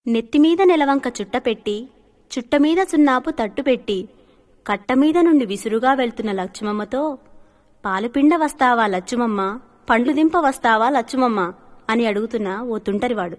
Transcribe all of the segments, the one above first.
నెత్తిమీద నెలవంక చుట్టపెట్టి చుట్టమీద సున్నాపు తట్టుపెట్టి కట్టమీద నుండి విసురుగా వెళ్తున్న లచ్చుమమ్మతో పాలుపిండ వస్తావా లచ్చుమమ్మ పండ్లు దింప వస్తావా లచ్చుమమ్మ అని అడుగుతున్న ఓ తుంటరివాడు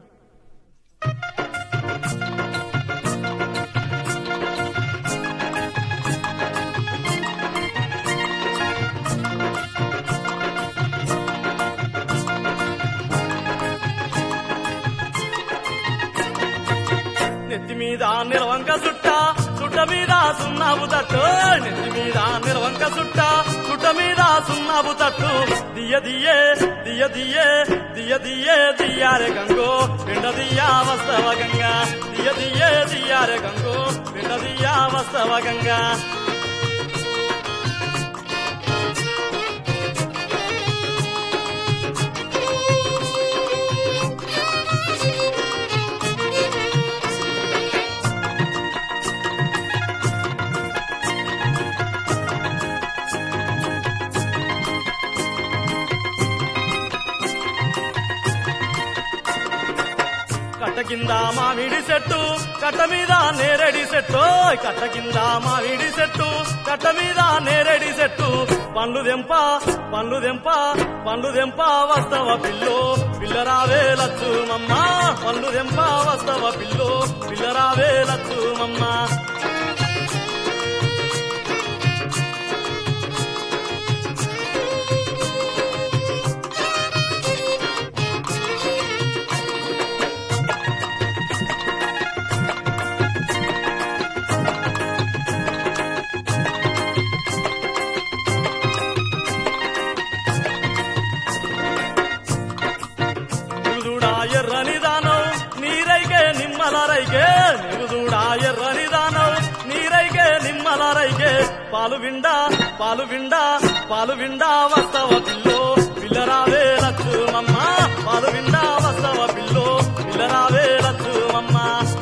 నెత్తి మీద నిలవంక సుట్ట సుట్ట మీద సున్నాపు తట్టు నెత్తి మీద నిలవంక సుట్ట సుట్ట మీద సున్నాపు తట్టు దియ దియే దియ దియే దియ దియే దియారే గంగో పిండ దియా వస్తవ గంగా దియ దియే దియారే గంగో పిండ దియా వస్తవ గంగా కట్ట కింద మామిడి చెట్టు కట్ట మీద నేరేడి చెట్టు కట్ట కింద మామిడి చెట్టు కట్ట మీద నేరేడి చెట్టు పండ్లు దెంప పండ్లు దెంప పండ్లు దెంప వస్తవ పిల్లు పిల్లరావే లచ్చు మమ్మ పండ్లు దెంప వస్తవ పిల్లు పిల్లరావే లచ్చు మమ్మ నివుదుడా ఎర్రని దానవ్ నీరైకే నిమ్మల రైకే నివుదుడా ఎర్రని దానవ్ నీరైకే నిమ్మల రైకే పాలు విండా పాలు విండా పాలు విండా వస్తవ పిల్లో పిల్లరావే లచ్చు మమ్మ పాలు విండా వస్తవ పిల్లో పిల్లరావే లచ్చు మమ్మ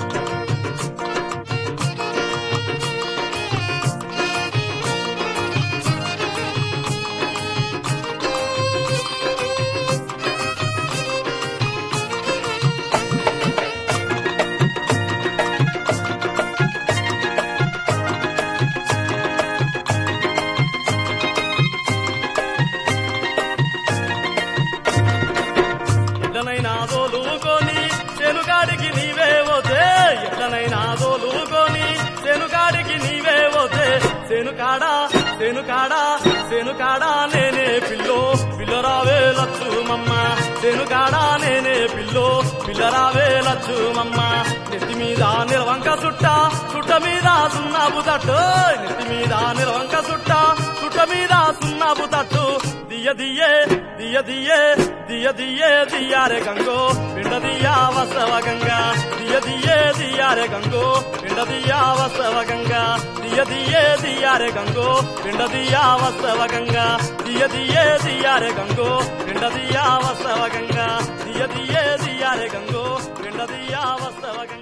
ఎట్లనైనా దోలుకొని చెనుగాడికి నీవే పోతే ఎట్లనైనా దోలుకొని చెనుగాడికి నీవే పోతే చెనుకాడా చెనుకాడా చెనుకాడా నేనే పిల్లో పిల్లరావే లచ్చు మమ్మ చెనుకాడా నేనే పిల్లో పిల్లరావే లచ్చు మమ్మ నెత్తి మీద నిలవంక సుట్ట సుట్ట మీద సున్నాపు తట్టు నెత్తి మీద నిలవంక సుట్ట సుట్ట మీద సున్నాపు తట్టు దియ దియే దియ దియే దియ దియే దియారే గంగో పిండ దియా వస్తవ గంగా దియ దియే దియారే గంగో పిండ దియా వస్తవ గంగా దియ దియే దియారే గంగో పిండ దియా వస్తవ గంగా దియ దియే దియారే గంగో పిండ దియా వస్తవ గంగా దియ దియే దియారే గంగో పిండ దియా వస్తవ గంగా